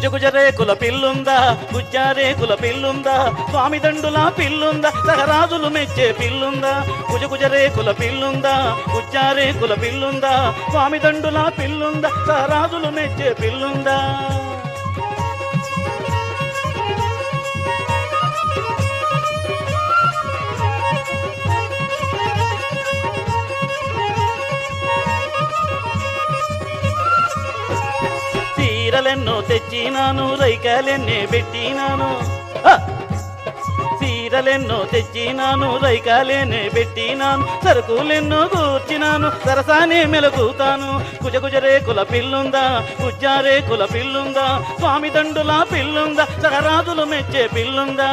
గుజగుజ రేకుల పిల్లుందా గుజ్జా రేకుల పిల్లుందా స్వామి దండుల పిల్లుందా సహరాజులు మెచ్చే పిల్లుందా గుజగుజ రేకుల పిల్లుందా గుజ్జా రేకుల పిల్లుందా స్వామి దండుల పిల్లుందా సహరాజులు మెచ్చే పిల్లుందా చీరలెన్నో తెచ్చినాను రైకాలెన్నే పెట్టినాను హ! చీరలెన్నో తెచ్చినాను రైకాలేనే పెట్టినాను సరుకులెన్నో కూర్చినాను సరసానే మెలుగుతాను కుజకుజ రేకుల పిల్లుందా కుజ్జా రేకుల పిల్లుందా స్వామి దండుల పిల్లుందా సహరాజులు మెచ్చే పిల్లుందా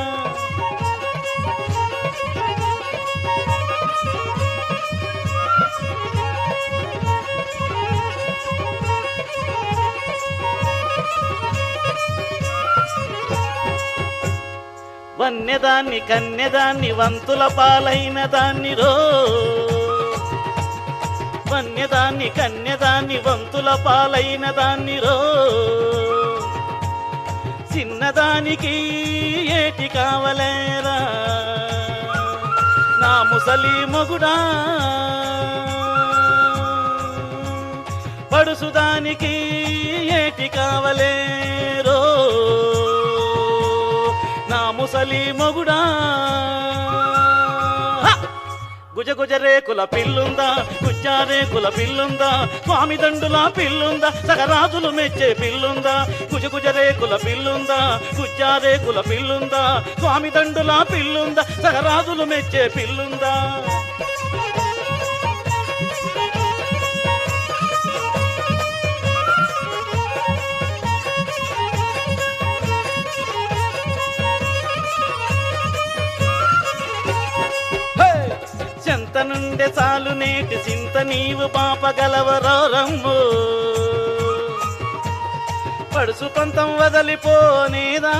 వన్యదాన్ని కన్యదాన్ని వంతుల పాలైన దాన్ని రో వన్యదాన్ని కన్యదాన్ని వంతుల పాలైన దాన్ని రో చిన్నదానికి ఏటి కావలేరా నా ముసలి మొగుడా పడుసుదానికి ఏటి కావలేరో నా ముసలి మొగుడా హ! గుజ గుజ రేకుల పిల్లుందా గుజ్జా రేకుల పిల్లుందా స్వామి దండుల పిల్లుందా సగరాజులు మెచ్చే పిల్లుందా గుజ గుజ రేకుల పిల్లుందా గుజ్జా రేకుల పిల్లుందా స్వామి దండుల పిల్లుందా సగరాజులు మెచ్చే పిల్లుందా హే! చెంత నుండే చాలు నేటి చింత నీవు పాపగలవరో రమ్ము పడుసు పంతం వదలిపోనేదా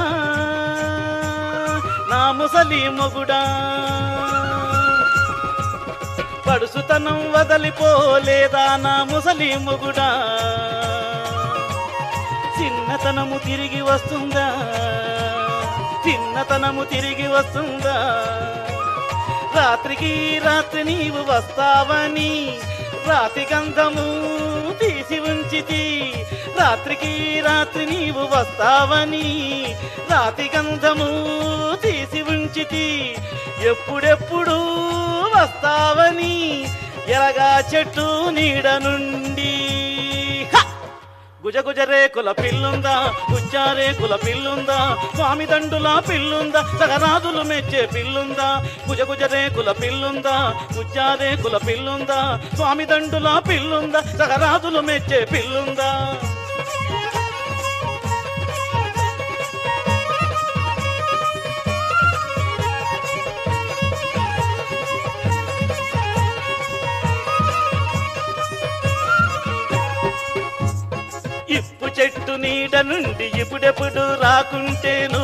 నా ముసలి మొగుడా పడుసుతనం వదలిపోలేదా నా ముసలి మొగుడా చిన్నతనము తిరిగి వస్తుందా చిన్నతనము తిరిగి వస్తుందా రాత్రికి రాత్రి నీవు వస్తావని రాతి గంధము తీసి ఉంచితి రాత్రికి రాత్రి నీవు వస్తావని రాతి గంధము తీసి ఉంచితి ఎప్పుడెప్పుడు వస్తావని ఎలగా చెట్టు నీడ నుండి హ! గుజ గుజ రేకుల పిల్లుందా గుజ్జా రేకుల పిల్లుందా స్వామి దండుల పిల్లుందా సగరాజులు మెచ్చే పిల్లుందా గుజ గుజ రేకుల పిల్లుందా గుజ్జా రేకుల పిల్లుందా స్వామి దండుల పిల్లుందా సగరాజులు మెచ్చే పిల్లుందా ఇప్పు చెట్టు నీడ నుండి ఇప్పుడెప్పుడు రాకుంటేను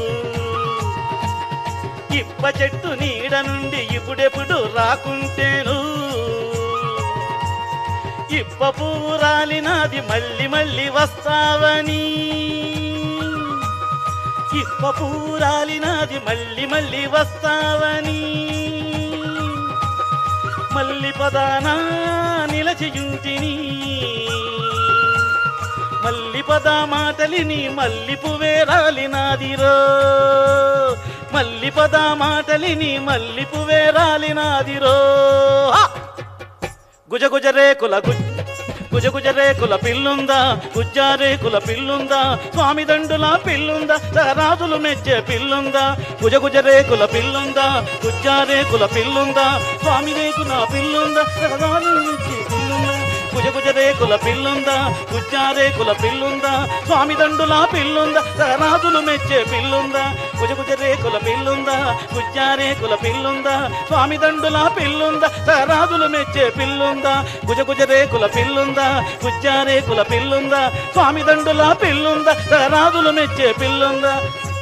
ఇప్ప చెట్టు నీడ నుండి ఇప్పుడెప్పుడు రాకుంటేను ఇప్ప పువ్వు రాలినది మళ్ళీ మళ్ళీ వస్తావని ఇప్ప పువ్వు రాలినది మళ్ళీ మళ్ళీ వస్తావని మల్లి పదానా నిలచియుంటిని మల్లి పద మాటలిని మల్లి పువ్వే రాలినాదిరో మల్లి పద మాటలిని మల్లి పువ్వే రాలినాదిరో హ! గుజ గుజ రేకుల గుజ్ గుజ గుజ రేకుల పిల్లుందా గుజ్జా రేకుల పిల్లుందా స్వామి దండుల పిల్లుందా సహరాజులు మెచ్చే పిల్లుందా గుజ గుజ రేకుల పిల్లుందా గుజ్జా రేకుల పిల్లుందా స్వామి రేకుల పిల్లుందా సహరాజులు మెచ్చే పిల్లుందా గుజ గుజ రేకుల పిల్లుందా గుజ్జా రేకుల పిల్లుందా స్వామి దండుల పిల్లుందా సహరాజులు మెచ్చే పిల్లుందా గుజ గుజ రేకుల పిల్లుందా గుజ్జా రేకుల పిల్లుందా స్వామి దండుల పిల్లుందా సహరాజులు మెచ్చే పిల్లుందా గుజ గుజ రేకుల పిల్లుందా గుజ్జా రేకుల పిల్లుందా స్వామి దండుల పిల్లుందా సహరాజులు మెచ్చే పిల్లుందా